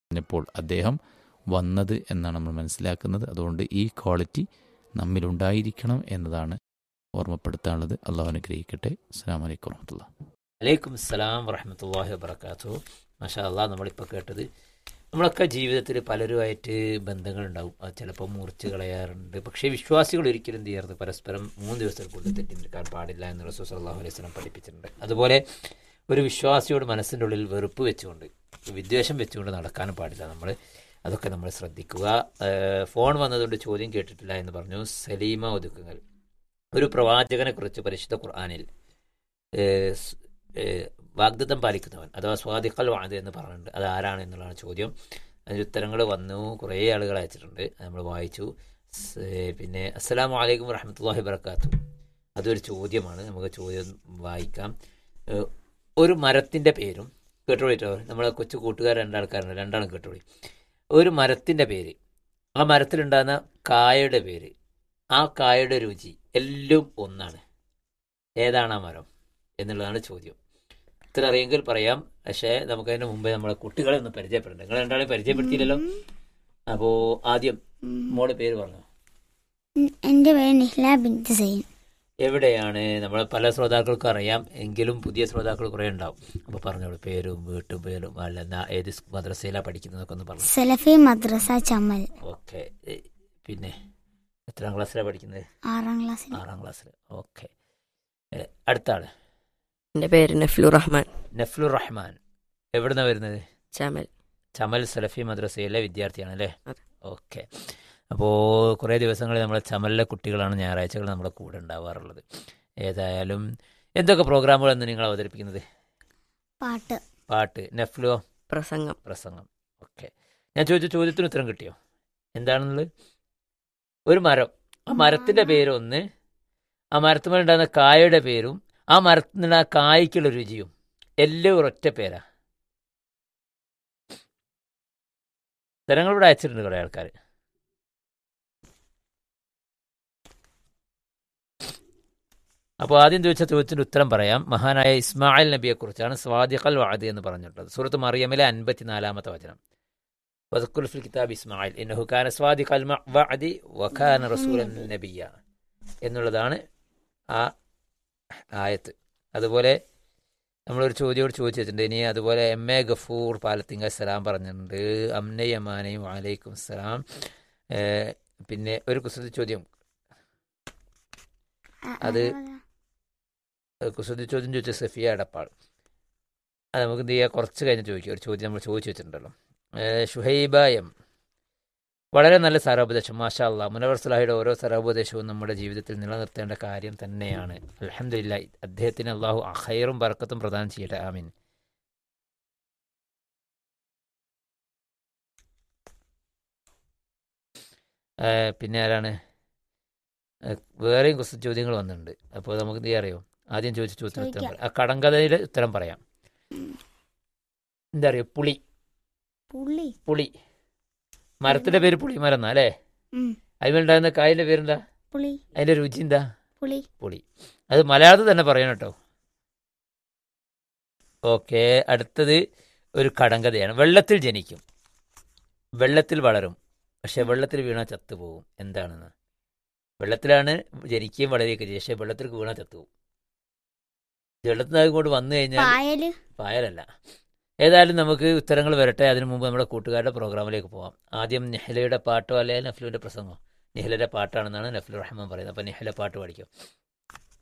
പറഞ്ഞപ്പോൾ അദ്ദേഹം വന്നത് എന്നാണ് നമ്മൾ മനസ്സിലാക്കുന്നത് അതുകൊണ്ട് ഈ ക്വാളിറ്റി നമ്മിലുണ്ടായിരിക്കണം എന്നതാണ് ഓർമ്മപ്പെടുത്താനുള്ളത് അള്ളാഹു അനുഗ്രഹിക്കട്ടെ അസ്സാം വലൈക്കും വർഹമത്തുള്ള അലൈക്കും അസ്സലാം വറഹമത്തല്ലാഹി വബർക്കാത്തു മാഷാ അല്ലാ നമ്മളിപ്പോൾ കേട്ടത് നമ്മളൊക്കെ ജീവിതത്തിൽ പലരുമായിട്ട് ബന്ധങ്ങളുണ്ടാവും അത് ചിലപ്പോൾ മുറിച്ച് കളയാറുണ്ട് പക്ഷേ വിശ്വാസികൾ ഒരിക്കലും എന്ത് ചെയ്യരുത് പരസ്പരം മൂന്ന് ദിവസത്തിൽ കൂടുതൽ തെറ്റിനിൽക്കാൻ പാടില്ല എന്ന് റസൂൽ സല്ലല്ലാഹു അലൈഹി വസല്ലം പഠിപ്പിച്ചിട്ടുണ്ട് അതുപോലെ ഒരു വിശ്വാസിയോട് മനസ്സിൻ്റെ ഉള്ളിൽ വെറുപ്പ് വെച്ചുകൊണ്ട് വിദ്വേഷം വെച്ചുകൊണ്ട് നടക്കാനും പാടില്ല നമ്മൾ അതൊക്കെ നമ്മൾ ശ്രദ്ധിക്കുക ഏഹ് ഫോൺ വന്നതുകൊണ്ട് ചോദ്യം കേട്ടിട്ടില്ല എന്ന് പറഞ്ഞു സലീമ ഒതുക്കുങ്ങൾ ഒരു പ്രവാചകനെ കുറിച്ച് പരിശുദ്ധ ഖുർആാനിൽ ഏഹ് സ്- ഏഹ് വാഗ്ദത്തം പാലിക്കുന്നവൻ അഥവാ സ്വാദിഖൽ വാദ് എന്ന് പറഞ്ഞിട്ടുണ്ട് അത് ആരാണ് എന്നുള്ളതാണ് ചോദ്യം അതിന് ഉത്തരങ്ങൾ വന്നു കുറേ ആളുകൾ അയച്ചിട്ടുണ്ട് അത് നമ്മൾ വായിച്ചു സ്- പിന്നെ അസ്സലാമു അലൈക്കും വറഹമത്തല്ലാഹി വബർക്കാത്തു അതൊരു ചോദ്യമാണ് നമുക്ക് ചോദ്യം വായിക്കാം ഏഹ് ഒരു മരത്തിൻ്റെ പേരും കേട്ടോളി കേട്ടോ നമ്മളെ കൊച്ചു കൂട്ടുകാർ രണ്ടാൾക്കാരുണ്ട് രണ്ടാളും കേട്ടോളി ഒരു മരത്തിൻ്റെ പേര് ആ മരത്തിലുണ്ടാകുന്ന കായയുടെ പേര് ആ കായയുടെ രുചി എല്ലാം ഒന്നാണ് ഏതാണ് ആ മരം എന്നുള്ളതാണ് ചോദ്യം ഇത്ര അറിയെങ്കിൽ പറയാം പക്ഷേ നമുക്കതിന് മുമ്പേ നമ്മളെ കുട്ടികളെ ഒന്ന് പരിചയപ്പെടണം നിങ്ങൾ രണ്ടാളെ പരിചയപ്പെടുത്തിയില്ലല്ലോ അപ്പോൾ ആദ്യം മോളെ പേര് പറഞ്ഞു ഉം, എൻ്റെ പേര് നിഹ്ല ബിന്ത് സൈൻ എവിടെയാണ് നമ്മളെ പല ശ്രോതാക്കൾക്കും അറിയാം എങ്കിലും പുതിയ ശ്രോതാക്കൾ കുറേ ഉണ്ടാവും അപ്പോൾ പറഞ്ഞോളൂ പേരും വീട്ടും പേരും അല്ല എന്നാ ഏത് സ് മദ്രസയിലാണ് പഠിക്കുന്നതൊക്കെ ഒന്ന് പറഞ്ഞു സലഫി മദ്രസ ചമ്മൽ ഓക്കെ പിന്നെ എത്രാം ക്ലാസ്സിലാണ് പഠിക്കുന്നത് ആറാം ക്ലാസ്സിൽ ആറാം ക്ലാസ്സിൽ ഓക്കെ അടുത്ത ആള് എൻ്റെ പേര് നഫ്ലു റഹ്മാൻ നഫ്ലുർ റഹ്മാൻ എവിടുന്നാ വരുന്നത് ചമൽ ചമൽ സലഫി മദ്രസയിലെ വിദ്യാർത്ഥിയാണ് അല്ലേ അതെ. ഓക്കെ അപ്പോൾ കുറേ ദിവസങ്ങളിൽ നമ്മളെ ചമലിലെ കുട്ടികളാണ് ഞായറാഴ്ചകൾ നമ്മുടെ കൂടെ ഉണ്ടാവാറുള്ളത് ഏതായാലും എന്തൊക്കെ പ്രോഗ്രാമുകളാണ് നിങ്ങൾ അവതരിപ്പിക്കുന്നത് പാട്ട് പാട്ട് നഫ്ലോ പ്രസംഗം പ്രസംഗം ഓക്കെ ഞാൻ ചോദിച്ച ചോദ്യത്തിന് ഉത്തരം കിട്ടിയോ എന്താണെന്നുള്ളത് ഒരു മരം ആ മരത്തിന്റെ പേര് ഒന്ന് ആ മരത്തുമേലുണ്ടാകുന്ന കായയുടെ പേരും ആ മരത്തിനുള്ള ആ കായ്ക്കുള്ള രുചിയും എല്ലാം ഒരൊറ്റ പേരാ ഉത്തരങ്ങൾ ഇവിടെ അയച്ചിട്ടുണ്ട് കുറേ ആൾക്കാർ അപ്പോൾ ആദ്യം ചോദിച്ച ചോദ്യത്തിന്റെ ഉത്തരം പറയാം മഹാനായ ഇസ്മായിൽ നബിയെ കുറിച്ചാണ് സ്വാദിഖൽ വാദി എന്ന് പറഞ്ഞിട്ടുള്ളത് സൂറത്ത് മറിയമിലെ അൻപത്തിനാലാമത്തെ വചനം വദക്കുൽ ഫിൽ കിതാബ് ഇസ്മായിൽ ഇന്നഹു കാന സ്വാദിഖൽ വഅദി വകാന റസൂലൻ നബിയ എന്നുള്ളതാണ് ആ ആയത്ത് അതുപോലെ നമ്മളൊരു ചോദ്യോട് ചോദിച്ചു വെച്ചിട്ടുണ്ട് ഇനി അതുപോലെ എം എ ഗഫൂർ പാലത്തിങ്ക സലാം പറഞ്ഞിട്ടുണ്ട് അമ്ന യമാനയും വാലൈക്കും സലാം ഏഹ് പിന്നെ ഒരു കുസൃതി ചോദ്യം അത് കുസൃതി ചോദ്യം ചോദിച്ച സഫിയ അടപ്പാൾ അത് നമുക്ക് എന്ത് ചെയ്യാം കുറച്ച് കഴിഞ്ഞ് ചോദിക്കാം ഒരു ചോദ്യം നമ്മൾ ചോദിച്ചു വെച്ചിട്ടുണ്ടല്ലോ ഏഹ് ഷുഹൈബ എം വളരെ നല്ല സരോപദേശം മാഷാ അല്ലാ മുനവർ സലാഹിയുടെ ഓരോ സരോപദേശവും നമ്മുടെ ജീവിതത്തിൽ നിലനിർത്തേണ്ട കാര്യം തന്നെയാണ് അലഹമില്ല അദ്ദേഹത്തിന് അള്ളാഹു അഖൈറും ബർക്കത്തും പ്രദാനം ചെയ്യട്ടെ ആമീൻ ഏഹ് പിന്നെ ആരാണ് ഏഹ് വേറെയും കുറച്ച് ചോദ്യങ്ങൾ വന്നിട്ടുണ്ട് അപ്പോൾ നമുക്ക് എന്ത് ചെയ്യാൻ അറിയോ ആദ്യം ചോദിച്ച ചോദ്യത്തിന് ഉത്തരം ചോദിക്കാം. പറയാം ആ കടങ്കഥയുടെ ഉത്തരം പറയാം എന്താ അറിയോ പുളി പുള്ളി പുളി മരത്തിന്റെ പേര് പുളിമരം എന്നാ അല്ലേ ഉം, അതിലുണ്ടാകുന്ന കായന്റെ പേരെന്താ പുളി അതിന്റെ രുചി എന്താ പുളി പുളി അത് മലയാളത്തിൽ തന്നെ പറയണം കേട്ടോ ഓക്കെ അടുത്തത് ഒരു കടങ്കഥയാണ് വെള്ളത്തിൽ ജനിക്കും വെള്ളത്തിൽ വളരും പക്ഷെ വെള്ളത്തിൽ വീണാൽ ചത്തുപോകും എന്താണെന്ന് വെള്ളത്തിലാണ് ജനിക്കുകയും വളരുകയൊക്കെ ചെയ്യും പക്ഷെ വെള്ളത്തിൽ വീണാൽ ചത്തുപോകും വെള്ളത്തിൽ അങ്ങോട്ട് വന്നു കഴിഞ്ഞാൽ പായല് പായലല്ല ഏതായാലും നമുക്ക് ഉത്തരങ്ങൾ വരട്ടെ അതിനു മുമ്പ് നമ്മുടെ കൂട്ടുകാരുടെ പ്രോഗ്രാമിലേക്ക് പോവാം ആദ്യം നെഹ്ലയുടെ പാട്ടോ അല്ലെങ്കിൽ നഫ്ലുവിന്റെ പ്രസംഗമോ നെഹ്ലയുടെ പാട്ടാണെന്നാണ് നഫ്ലു റഹ്മാൻ പറയുന്നത് അപ്പം നെഹ്ല പാട്ട് പഠിക്കും